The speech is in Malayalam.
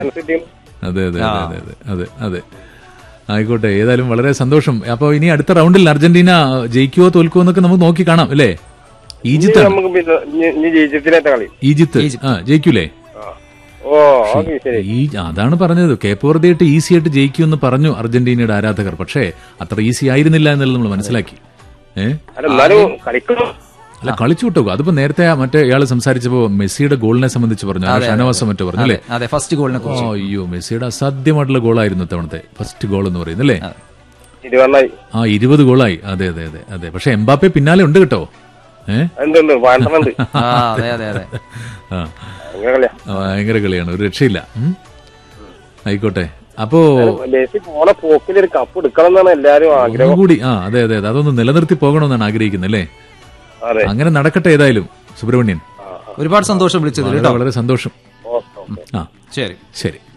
ടീം അതെ അതെ അതെ അതെ അതെ അതെ അതെ ആയിക്കോട്ടെ ഏതായാലും വളരെ സന്തോഷം അപ്പൊ ഇനി അടുത്ത റൗണ്ടിൽ അർജന്റീന ജയിക്കുവോ തോൽക്കുവോ എന്നൊക്കെ നമുക്ക് നോക്കി കാണാം അല്ലേ ഈജിപ്ത് ആണ് നമുക്ക് പിന്നെ ഇനി- ഇനി ഈജിപ്തിനേറ്റ കളി ഈജിപ്ത് ആ ജയിക്കൂലേ ആ. ഓ ഓക്കെ ശരി ഈ അതാണ് പറഞ്ഞത് കേപ്പവർദ്ദയായിട്ട് ഈസി ആയിട്ട് ജയിക്കുമെന്ന് പറഞ്ഞു അർജന്റീനയുടെ ആരാധകർ പക്ഷേ അത്ര ഈസി ആയിരുന്നില്ല എന്നുള്ളത് നമ്മൾ മനസ്സിലാക്കി ഏ അല്ല എന്നാലും കളിക്കണം അല്ല കളിച്ചു വിട്ടോ അതിപ്പോ നേരത്തെ ആ മറ്റേ ഇയാൾ സംസാരിച്ചപ്പോ മെസ്സിയുടെ ഗോളിനെ സംബന്ധിച്ച് പറഞ്ഞു ആ ഷനവാസം മറ്റോ പറഞ്ഞു അല്ലേ അതെ ഫസ്റ്റ് ഗോളിനെ ഓ, കുറിച്ച് അയ്യോ മെസ്സിയുടെ അസാധ്യമായിട്ടുള്ള ഗോളായിരുന്നു ഇത്തവണത്തെ ഫസ്റ്റ് ഗോൾ എന്ന് പറയുന്നത് അല്ലേ ഇരുപണ്ണായി ആ ഇരുപത് ഗോളായി അതെ അതെ അതെ അതെ പക്ഷെ എംബാപ്പെ പിന്നാലെ ഉണ്ട് കേട്ടോ ഏ ഉണ്ട് ഉണ്ട് വേണ്ടതുണ്ട് ആ അതെ അതെ അതെ ആ അങ്ങനെ കളിയാ ആ, ഭയങ്കര കളിയാണ് ഒരു രക്ഷയില്ല ഉം. ആയിക്കോട്ടെ അപ്പോ മെസ്സി പോണ പോക്കിൽ ഒരു കപ്പ് എടുക്കണം എന്നാണ് എല്ലാരും ആഗ്രഹം ഒന്നുകൂടി ആ അതെ അതെ അതെ അതൊന്ന് നിലനിർത്തി പോകണമെന്നാണ് ആഗ്രഹിക്കുന്നത് അല്ലേ അതെ അങ്ങനെ നടക്കട്ടെ ഏതായാലും സുബ്രഹ്മണ്യൻ ഒരുപാട് സന്തോഷം വിളിച്ചതിൽ വളരെ കേട്ടോ വളരെ സന്തോഷം ഓക്കെ ഓക്കെ ആ ശരി ശരി